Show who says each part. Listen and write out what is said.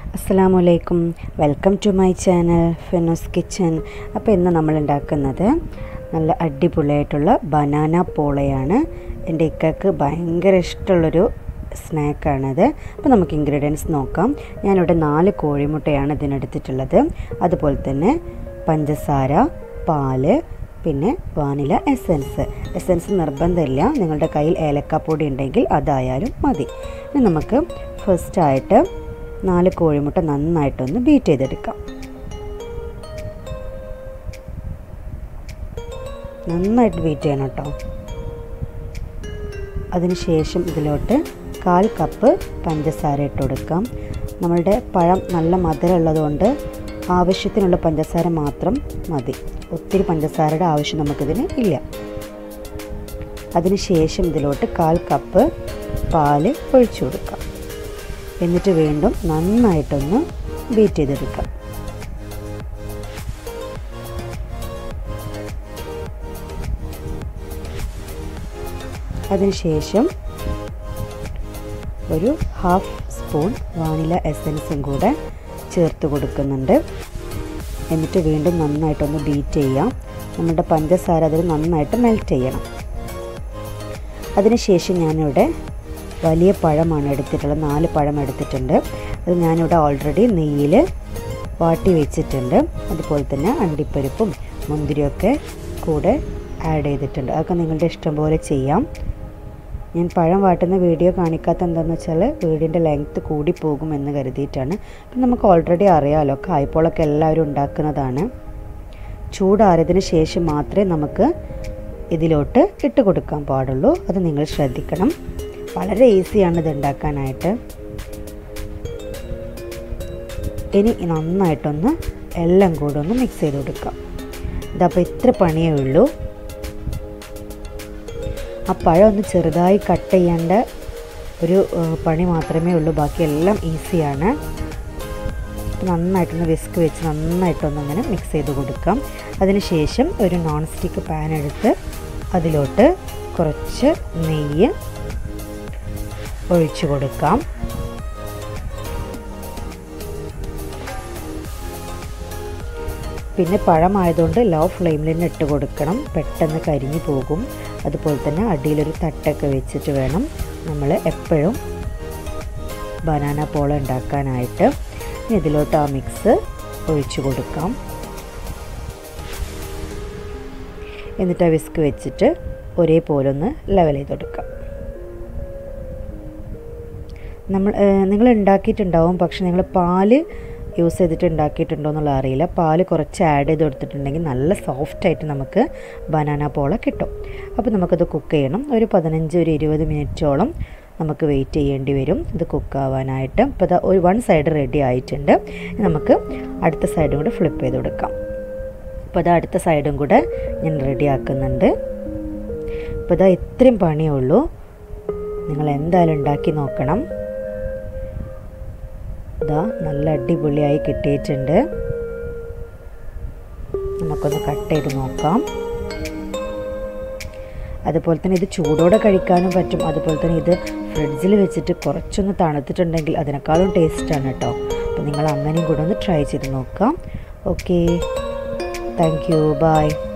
Speaker 1: അസ്സാം വലൈക്കും welcome to my channel Fenos kitchen അപ്പോൾ ഇന്ന് നമ്മൾ ഉണ്ടാക്കുന്നത് നല്ല അടിപൊളിയായിട്ടുള്ള ബനാന പോളയാണ് എൻ്റെ ഇക്കക്ക് ഭയങ്കര ഇഷ്ടമുള്ളൊരു സ്നാക്കാണിത് അപ്പോൾ നമുക്ക് ഇൻഗ്രീഡിയൻസ് നോക്കാം ഞാനിവിടെ നാല് കോഴിമുട്ടയാണ് ഇതിനെടുത്തിട്ടുള്ളത് അതുപോലെ തന്നെ പഞ്ചസാര പാല് പിന്നെ വാനില എസൻസ് എസൻസ് നിർബന്ധമില്ല നിങ്ങളുടെ കയ്യിൽ ഏലക്കാപ്പൊടി ഉണ്ടെങ്കിൽ അതായാലും മതി ഇനി നമുക്ക് ഫസ്റ്റായിട്ട് നാല് കോഴിമുട്ട നന്നായിട്ടൊന്ന് ബീറ്റ് ചെയ്തെടുക്കാം നന്നായിട്ട് ബീറ്റ് ചെയ്യണം കേട്ടോ അതിനുശേഷം ഇതിലോട്ട് കാൽ കപ്പ് പഞ്ചസാര ഇട്ട് കൊടുക്കാം നമ്മളുടെ പഴം നല്ല മധുരം ഉള്ളതുകൊണ്ട് ആവശ്യത്തിനുള്ള പഞ്ചസാര മാത്രം മതി ഒത്തിരി പഞ്ചസാരയുടെ ആവശ്യം നമുക്കിതിന് ഇല്ല അതിനുശേഷം ഇതിലോട്ട് കാൽ കപ്പ് പാല് ഒഴിച്ചു കൊടുക്കാം എന്നിട്ട് വീണ്ടും നന്നായിട്ടൊന്ന് ബീറ്റ് ചെയ്തെടുക്കാം അതിനുശേഷം ഒരു ഹാഫ് സ്പൂൺ വാനില എസൻസും കൂടെ ചേർത്ത് കൊടുക്കുന്നുണ്ട് എന്നിട്ട് വീണ്ടും നന്നായിട്ടൊന്ന് ബീറ്റ് ചെയ്യാം നമ്മുടെ പഞ്ചസാര അതിൽ നന്നായിട്ട് മെൽറ്റ് ചെയ്യണം അതിനുശേഷം ഞാനിവിടെ വലിയ പഴമാണ് എടുത്തിട്ടുള്ളത് നാല് പഴം എടുത്തിട്ടുണ്ട് അത് ഞാനിവിടെ ഓൾറെഡി നെയ്യിൽ വാട്ടി വെച്ചിട്ടുണ്ട് അതുപോലെ തന്നെ അണ്ടിപ്പരിപ്പും മുന്തിരിയൊക്കെ കൂടെ ആഡ് ചെയ്തിട്ടുണ്ട് അതൊക്കെ നിങ്ങളുടെ ഇഷ്ടം പോലെ ചെയ്യാം ഞാൻ പഴം വാട്ടുന്ന വീഡിയോ കാണിക്കാത്ത എന്താണെന്ന് വെച്ചാൽ വീടിൻ്റെ ലെങ്ത്ത് കൂടി പോകും എന്ന് കരുതിയിട്ടാണ് അപ്പം നമുക്ക് ഓൾറെഡി അറിയാമല്ലോ കായ്പോളൊക്കെ എല്ലാവരും ഉണ്ടാക്കുന്നതാണ് ചൂടാറിയതിന് ശേഷം മാത്രമേ നമുക്ക് ഇതിലോട്ട് ഇട്ട് കൊടുക്കാൻ പാടുള്ളൂ അത് നിങ്ങൾ ശ്രദ്ധിക്കണം വളരെ ഈസിയാണ് ഇത് ഉണ്ടാക്കാനായിട്ട് ഇനി നന്നായിട്ടൊന്ന് എല്ലാം കൂടെ ഒന്ന് മിക്സ് ചെയ്ത് കൊടുക്കാം ഇതപ്പോൾ ഇത്ര പണിയേ ഉള്ളൂ ആ പഴം ഒന്ന് ചെറുതായി കട്ട് ചെയ്യേണ്ട ഒരു പണി മാത്രമേ ഉള്ളൂ ബാക്കിയെല്ലാം ഈസിയാണ് നന്നായിട്ടൊന്ന് വിസ്ക് വെച്ച് നന്നായിട്ടൊന്ന് അങ്ങനെ മിക്സ് ചെയ്ത് കൊടുക്കാം അതിനുശേഷം ഒരു നോൺ സ്റ്റിക്ക് പാൻ എടുത്ത് അതിലോട്ട് കുറച്ച് നെയ്യ് ഒഴിച്ചു കൊടുക്കാം പിന്നെ പഴമായതുകൊണ്ട് ലോ ഫ്ലെയിമിൽ തന്നെ ഇട്ട് കൊടുക്കണം പെട്ടെന്ന് കരിഞ്ഞു പോകും അതുപോലെ തന്നെ അടിയിലൊരു തട്ടൊക്കെ വെച്ചിട്ട് വേണം നമ്മൾ എപ്പോഴും ബനാന പോള ഉണ്ടാക്കാനായിട്ട് ഇതിലോട്ട് ആ മിക്സ് ഒഴിച്ചു കൊടുക്കാം എന്നിട്ട് ആ വിസ്ക് വെച്ചിട്ട് ഒരേപോലെ ഒന്ന് ലെവൽ ചെയ്ത് കൊടുക്കാം നമ്മൾ നിങ്ങൾ ഉണ്ടാക്കിയിട്ടുണ്ടാവും പക്ഷെ നിങ്ങൾ പാല് യൂസ് ചെയ്തിട്ട് ഉണ്ടാക്കിയിട്ടുണ്ടോ എന്നുള്ള അറിയില്ല പാല് കുറച്ച് ആഡ് ചെയ്ത് കൊടുത്തിട്ടുണ്ടെങ്കിൽ നല്ല സോഫ്റ്റായിട്ട് നമുക്ക് ബനാന പോള കിട്ടും അപ്പോൾ നമുക്കത് കുക്ക് ചെയ്യണം ഒരു പതിനഞ്ച് ഒരു ഇരുപത് മിനിറ്റോളം നമുക്ക് വെയിറ്റ് ചെയ്യേണ്ടി വരും ഇത് കുക്കാവാനായിട്ട് ഇപ്പോൾ ഇതാ ഒരു വൺ സൈഡ് റെഡി ആയിട്ടുണ്ട് നമുക്ക് അടുത്ത സൈഡും കൂടെ ഫ്ലിപ്പ് ചെയ്ത് കൊടുക്കാം അപ്പോൾ ഇതാ അടുത്ത സൈഡും കൂടെ ഞാൻ റെഡി ആക്കുന്നുണ്ട് ഇപ്പോൾ ഇതാ ഇത്രയും പണിയേ ഉള്ളൂ നിങ്ങൾ എന്തായാലും ഉണ്ടാക്കി നോക്കണം ഇതാ നല്ല അടിപൊളിയായി കിട്ടിയിട്ടുണ്ട് നമുക്കൊന്ന് കട്ട് ചെയ്ത് നോക്കാം അതുപോലെ തന്നെ ഇത് ചൂടോടെ കഴിക്കാനും പറ്റും അതുപോലെ തന്നെ ഇത് ഫ്രിഡ്ജിൽ വെച്ചിട്ട് കുറച്ചൊന്ന് തണുത്തിട്ടുണ്ടെങ്കിൽ അതിനേക്കാളും ടേസ്റ്റാണ് കേട്ടോ അപ്പോൾ നിങ്ങൾ അങ്ങനെയും കൂടെ ഒന്ന് ട്രൈ ചെയ്ത് നോക്കാം ഓക്കെ താങ്ക് യു ബൈ